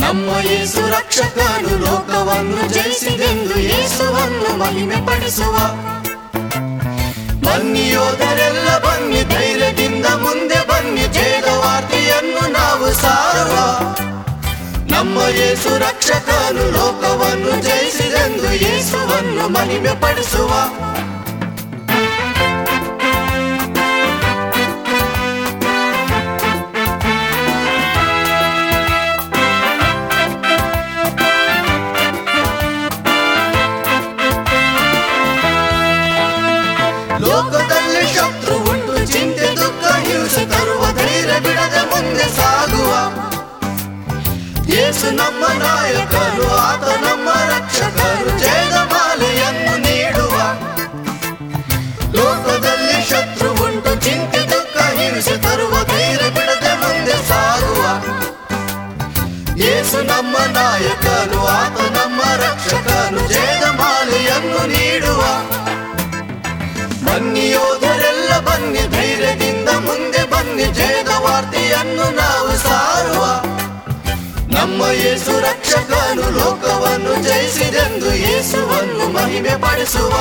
ನಮ್ಮ ಯೇಸು ರಕ್ಷಕನು ಲೋಕವನ್ನು ಜಯಿಸಿದೆಂದು ಯೇಸುವನ್ನು ಮಹಿಮೆ ಪಡಿಸುವ ಬನ್ನಿ ಯೋಧರೆಲ್ಲ ಬನ್ನಿ ಧೈರ್ಯದಿಂದ ಮುಂದೆ ಬನ್ನಿ ಜಯದ ವಾರ್ತೆಯನ್ನು ನಾವು ಸಾರುವ ನಮ್ಮ ಯೇಸು ರಕ್ಷಕನು ಲೋಕವನ್ನು ಜಯಿಸಿದೆಂದು ಯೇಸುವನ್ನು ಮಹಿಮೆ ಪಡಿಸುವ ಲೋಕದಲ್ಲಿ ಶತ್ರು ಉಂಟು ಚಿಂತೆ ದುಃಖ ಹಿಂಸೆ ತರುವ ಧೈರ್ಯ ಬಿಡದೆ ಮುಂದೆ ಸಾಗುವ ಯೇಸು ನಮ್ಮ ನಾಯಕನು ಆತ ನಮ್ಮ ರಕ್ಷಕನು ಜಯದ ಮಾಲೆಯನ್ನು ನೀಡುವ ಲೋಕದಲ್ಲಿ ಶತ್ರು ಉಂಟು ಚಿಂತೆ ದುಃಖ ಹಿಂಸೆ ತರುವ ಧೈರ್ಯ ಬಿಡದೆ ಮುಂದೆ ಸಾಗುವ ಯೇಸು ನಮ್ಮ ನಾಯಕನು ಆತ ನಮ್ಮ ರಕ್ಷಕನು ಜಯದ ಮಾಲೆಯನ್ನು ನೀಡುವ ಬನ್ನಿ ಯೋಧರೆಲ್ಲ ಬನ್ನಿ ಧೈರ್ಯದಿಂದ ಮುಂದೆ ಬನ್ನಿ ಜಯದ ವಾರ್ತೆಯನ್ನು ನಾವು ಸಾರುವ ನಮ್ಮ ಯೇಸು ರಕ್ಷಕನು ಲೋಕವನ್ನು ಜಯಿಸಿದೆಂದು ಯೇಸುವನ್ನು ಮಹಿಮೆ ಪಡಿಸುವ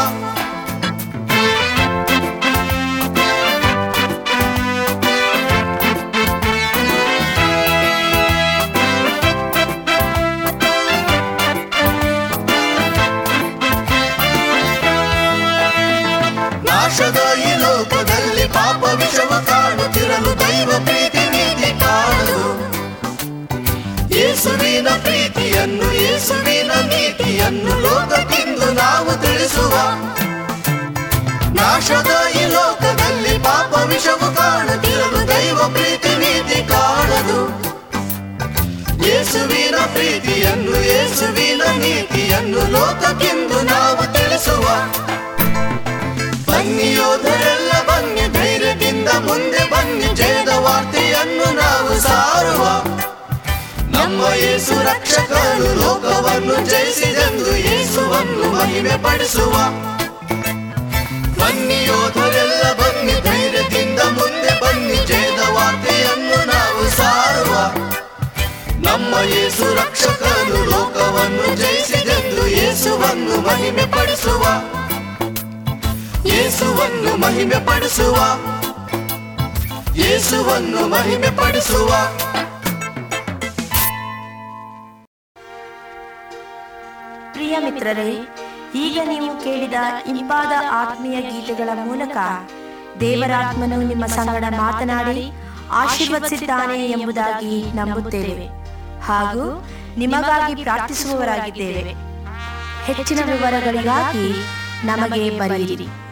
ನಾಶದ ಈ ಲೋಕದಲ್ಲಿ ಪಾಪ ವಿಷವ ಕಾಣುತ್ತಿರಲು ದೈವ ಪ್ರೀತಿ ನೀತಿ ಕಾಣಲು ಯೇಸುವಿನ ಪ್ರೀತಿಯನ್ನು ಯೇಸುವಿನ ನೀತಿಯನ್ನು ಲೋಕಕ್ಕಿಂದು ನಾವು ತಿಳಿಸುವ ನಾಶದ ಈ ಲೋಕದಲ್ಲಿ ಪಾಪ ವಿಷವು ಕಾಣುತ್ತಿರಲು ದೈವ ಪ್ರೀತಿ ನೀತಿ ಕಾಣದು ಯೇಸುವಿನ ಪ್ರೀತಿಯನ್ನು ಯೇಸುವಿನ ನೀತಿಯನ್ನು ಲೋಕಕ್ಕಿಂದು ನಾವು ತಿಳಿಸುವ ಬನ್ನಿ ಯೋಧರೆಲ್ಲ ಬನ್ನಿ ಧೈರ್ಯದಿಂದ ಮುಂದೆ ಬನ್ನಿ ಜಯದ ವಾರ್ತೆಯನ್ನು ನಾವು ಸಾರುವ ನಮ್ಮ ಯೇಸು ರಕ್ಷಕನು ಲೋಕವನ್ನು ಜಯಿಸಿದೆಂದು ಯೇಸುವನ್ನು ಮಹಿಮೆ ಪಡಿಸುವ ಬನ್ನಿ ಯೋಧರೆಲ್ಲ ಬನ್ನಿ ಧೈರ್ಯದಿಂದ ಮುಂದೆ ಬನ್ನಿ ಜಯದ ವಾರ್ತೆಯನ್ನು ನಾವು ಸಾರುವ ನಮ್ಮ ಯೇಸು ರಕ್ಷಕನು ಲೋಕವನ್ನು ಜಯಿಸಿದೆಂದು ಯೇಸುವನ್ನು ಮಹಿಮೆ ಪಡಿಸುವ ಯೇಸುವನ್ನು ಮಹಿಮೆ ಪಡಿಸುವ ಯೇಸುವನ್ನು ಮಹಿಮೆ ಪಡಿಸುವ ಪ್ರಿಯ ಮಿತ್ರರೇ ಈಗ ನೀವು ಕೇಳಿದ ಇಂಪಾದ ಆತ್ಮೀಯ ಗೀತೆಗಳ ಮೂಲಕ ದೇವರಾತ್ಮನು ನಿಮ್ಮ ಸಂಗಡ ಮಾತನಾಡಿ ಆಶೀರ್ವದಿಸಿದ್ದಾನೆ ಎಂಬುದಾಗಿ ನಂಬುತ್ತೇವೆ ಹಾಗೂ ನಿಮಗಾಗಿ ಪ್ರಾರ್ಥಿಸುವವರಾಗಿದ್ದೇವೆ ಹೆಚ್ಚಿನ ವಿವರಗಳಿಗಾಗಿ ನಮಗೆ ಬರೆಯಿರಿ